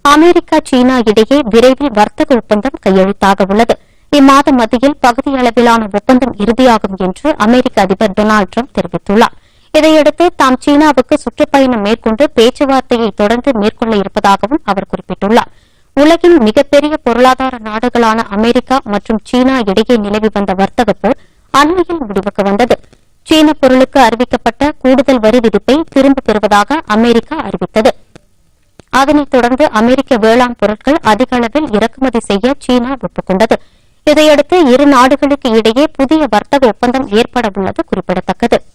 America சீனா இடையே விரைவில் வர்த்தக ஒப்பந்தம் கையெழுத்தாக உள்ளது இம்மாத மத்தியில் பகுதியளவிலான ஒப்பந்தம் இறுதியாகும் என்று அமெரிக்க அதிபர் டொனால்டு ட்ரம்ப் தெரிவித்துள்ளார் இதையடுத்து தாம் சீனாவுக்கு சுற்றுப்பயணம் மேற்கொண்டு பேச்சுவார்த்தையை தொடர்ந்து மேற்கொள்ள இருப்பதாகவும் அவர் குறிப்பிட்டுள்ளார் உலகின் மிகப்பெரிய பொருளாதார நாடுகளான அமெரிக்கா மற்றும் சீனா இடையே நிலவி வந்த வர்த்தக போர் அண்மையில் முடிவுக்கு வந்தது சீன பொருளுக்கு அறிவிக்கப்பட்ட கூடுதல் வரி விதிப்பை திரும்பப் பெறுவதாக அமெரிக்கா அறிவித்தது அதனைத் தொடர்ந்து அமெரிக்க வேளாண் பொருட்கள் அதிக அளவில் இறக்குமதி செய்ய சீனா ஒப்புக்கொண்டது இதையடுத்து இரு நாடுகளுக்கு இடையே புதிய வர்த்தக ஒப்பந்தம் ஏற்பட உள்ளது குறிப்பிடத்தக்கது